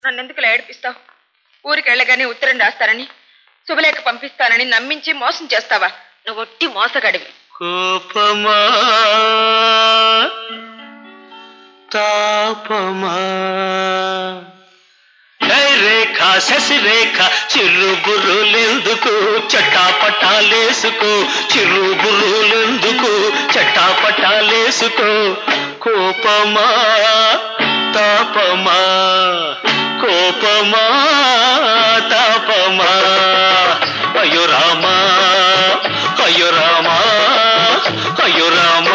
నన్నెందుకు ఏడిపిస్తావు ఊరికి వెళ్ళగానే ఉత్తరం రాస్తానని శుభలేఖ పంపిస్తానని నమ్మించి మోసం చేస్తావా నువ్వు ఒట్టి మోసగడివి కోపమా తాపమా హై రేఖ శశిరేఖ చిరుబురులెందుకు చటాపటాలేసుకో చిరుబురులెందుకు చటాపటాలేసుకో కోపమా తాపమా కోపమా తాపమా అయ్యో రామా అయ్యో రామా అయ్యో రామా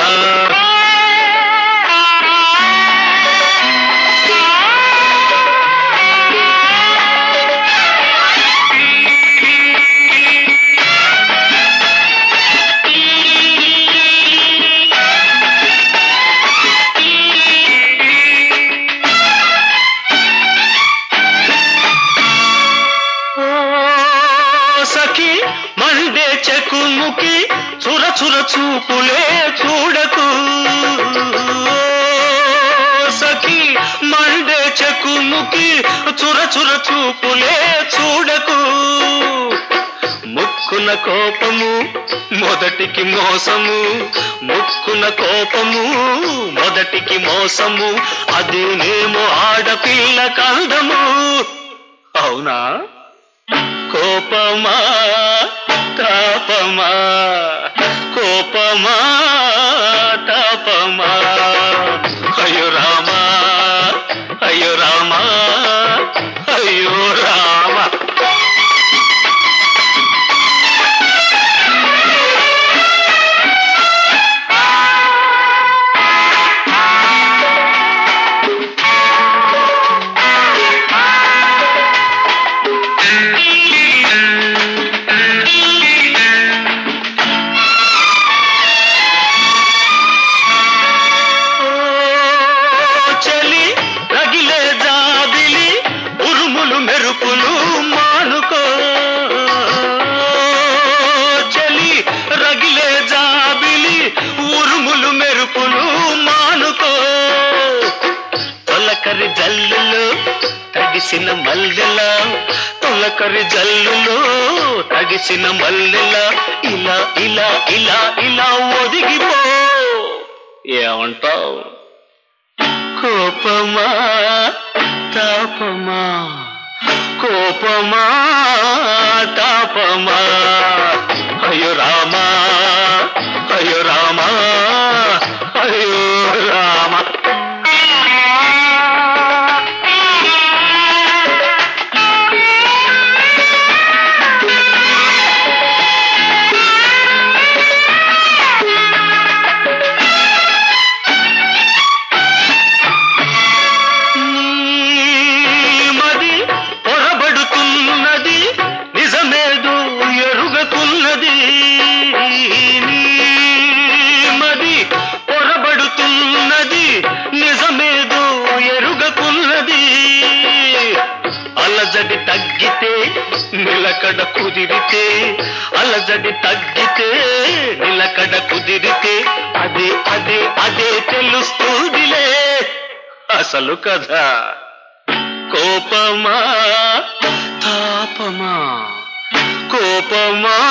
ఓ సఖి మండే చెకుముకి చుర చుర చూపులే చూడకు ఓ సఖి మండే చెకుముకి చుర చుర చూపులే చూడకు ముక్కున కోపము మొదటికి మోసము ముక్కున కోపము మొదటికి మోసము అదేనేమో ఆడపిల్ల కందము అవునా కోపమా తాపమా కోపమా తాపమా అయ్యో రామా అయ్యో రామా అయ్యో రామా ఓ చలి రగిలే జాబిలి ఉరుములు మెరుపులు మానుకో చలి రగిలే జాబిలి ఉరుములు మెరుపులు మానుకో తొలకరి జల్లులో తగిసిన మల్లెల తొలకరి జల్లులో తగిసిన మల్లెల ఇలా ఇలా ఇలా ఇలా ఒదిగిపో ఏమంటావు కోపమా తాపమా కోపమా తాపమా అయ్యో రామా అయ్యో రామా అయ్యో రామా మది పొరబడుతున్నది నిజమేదో ఎరుగకున్నది మది పొరబడుతున్నది నిజమేదో ఎరుగకున్నది అలజడి తగ్గితే నిలకడ కుదిరితే అలజడి తగ్గితే నిలకడ కుదిరితే అదే అదే అదే తెలుస్తుందిలే అసలు కదా కోపమా తాపమా కోపమా